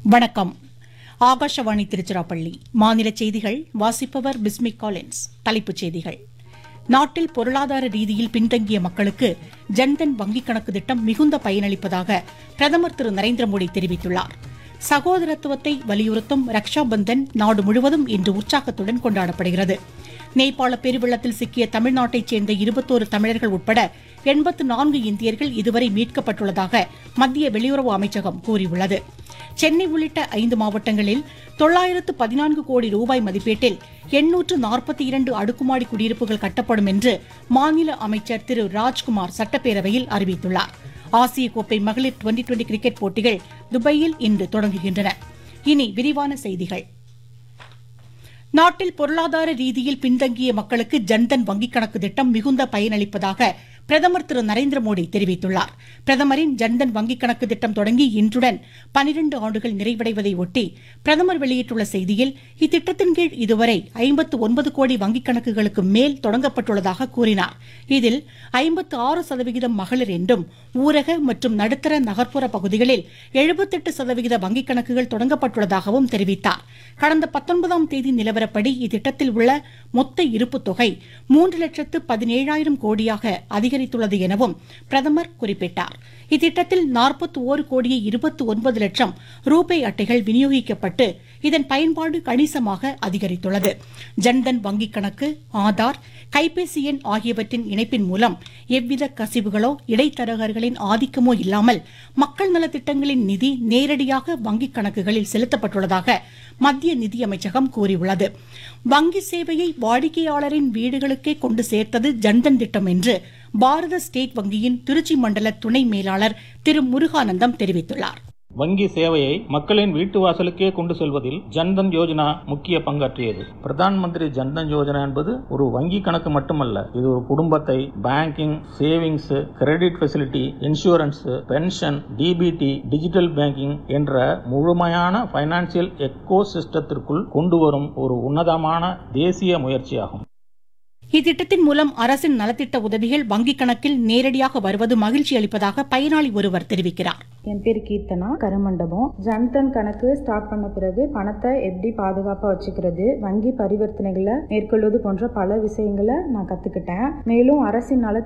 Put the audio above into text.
வணக்கம் ஆகாஷவாணி திருச்சிராப்பள்ளி மாநில செய்திகள் வாசிப்பவர் பிஸ்மிக் காலின்ஸ் தலைப்புச் செய்திகள் நாட்டில் பொருளாதார ரீதியில் பின்தங்கிய மக்களுக்கு ஜன்தன் வங்கிக் கணக்கு திட்டம் மிகுந்த பயனளிப்பதாக பிரதமர் திரு நரேந்திர மோடி தெரிவித்துள்ளார் சகோதரத்துவத்தை வலியுறுத்தும் ரக்ஷா பந்தன் நாடு முழுவதும் இன்று உற்சாகத்துடன் கொண்டாடப்படுகிறது நேபாள பெருவெள்ளத்தில் சிக்கிய தமிழ்நாட்டைச் சேர்ந்த இருபத்தோரு தமிழர்கள் உட்பட எண்பத்து நான்கு இந்தியர்கள் இதுவரை மீட்கப்பட்டுள்ளதாக மத்திய வெளியுறவு அமைச்சகம் கூறியுள்ளது சென்னை உள்ளிட்ட ஐந்து மாவட்டங்களில் தொள்ளாயிரத்து பதினான்கு கோடி ரூபாய் மதிப்பீட்டில் எண்ணூற்று நாற்பத்தி இரண்டு அடுக்குமாடி குடியிருப்புகள் கட்டப்படும் என்று மாநில அமைச்சர் திரு ராஜ்குமார் சட்டப்பேரவையில் அறிவித்துள்ளார் ஆசிய கோப்பை மகளிர் டுவெண்டி டுவெண்டி கிரிக்கெட் போட்டிகள் துபாயில் இன்று தொடங்குகின்றன இனி விரிவான செய்திகள் நாட்டில் பொருளாதார ரீதியில் பின்தங்கிய மக்களுக்கு ஜன்தன் வங்கிக் கணக்கு திட்டம் மிகுந்த பயனளிப்பதாக பிரதமர் திரு நரேந்திர மோடி தெரிவித்துள்ளார் பிரதமரின் ஜன்தன் வங்கிக் கணக்கு திட்டம் தொடங்கி இன்றுடன் பனிரண்டு ஆண்டுகள் நிறைவடைவதை ஒட்டி பிரதமர் வெளியிட்டுள்ள செய்தியில் இத்திட்டத்தின் கீழ் இதுவரை ஐம்பத்து ஒன்பது கோடி வங்கிக் கணக்குகளுக்கு மேல் தொடங்கப்பட்டுள்ளதாக கூறினார் இதில் ஐம்பத்து ஆறு சதவிகிதம் மகளிர் என்றும் ஊரக மற்றும் நடுத்தர நகர்ப்புற பகுதிகளில் எழுபத்தெட்டு சதவிகித வங்கிக் கணக்குகள் தொடங்கப்பட்டுள்ளதாகவும் தெரிவித்தார் கடந்த பத்தொன்பதாம் தேதி நிலவரப்படி இத்திட்டத்தில் உள்ள மொத்த இருப்பு தொகை மூன்று லட்சத்து பதினேழாயிரம் கோடியாக அதிகரித்துள்ளது எனவும் பிரதமர் குறிப்பிட்டார் இத்திட்டத்தில் நாற்பத்தி ஓரு கோடியே இருபத்தி ஒன்பது லட்சம் ரூபே அட்டைகள் விநியோகிக்கப்பட்டு இதன் பயன்பாடு கணிசமாக அதிகரித்துள்ளது ஜன்தன் வங்கிக் கணக்கு ஆதார் கைபேசி எண் ஆகியவற்றின் இணைப்பின் மூலம் எவ்வித கசிவுகளோ இடைத்தரகர்களின் ஆதிக்கமோ இல்லாமல் மக்கள் நலத்திட்டங்களின் நிதி நேரடியாக வங்கிக் கணக்குகளில் செலுத்தப்பட்டுள்ளதாக மத்திய நிதியமைச்சகம் கூறியுள்ளது வங்கி சேவையை வாடிக்கையாளரின் வீடுகளுக்கே கொண்டு சேர்த்தது ஜன்தன் திட்டம் என்று பாரத ஸ்டேட் வங்கியின் திருச்சி மண்டல துணை மேலாளர் திரு முருகானந்தம் தெரிவித்துள்ளார் வங்கி சேவையை மக்களின் வீட்டு வாசலுக்கே கொண்டு செல்வதில் ஜன்தன் யோஜனா முக்கிய பங்காற்றியது பிரதான் மந்திரி ஜன்தன் யோஜனா என்பது ஒரு வங்கி கணக்கு மட்டுமல்ல இது ஒரு குடும்பத்தை banking savings credit facility insurance pension DBT digital banking என்ற முழுமையான பைனான்சியல் எக்கோ சிஸ்டத்திற்குள் கொண்டு வரும் ஒரு உன்னதமான தேசிய முயற்சியாகும் இத்திட்டத்தின் மூலம் அரசின் நலத்திட்ட உதவிகள் வங்கிக் கணக்கில் நேரடியாக வருவது மகிழ்ச்சி அளிப்பதாக பயனாளி ஒருவர் தெரிவிக்கிறார் என் பேர் கீர்த்தனா கருமண்டபம் ஜன்தன் கணக்கு ஸ்டார்ட் பண்ண பிறகு பணத்தை எப்படி பாதுகாப்பாக வச்சுக்கிறது வங்கி பரிவர்த்தனைகளை மேற்கொள்வது போன்ற பல விஷயங்களை நான் கற்றுக்கிட்டேன் மேலும் அரசின் நல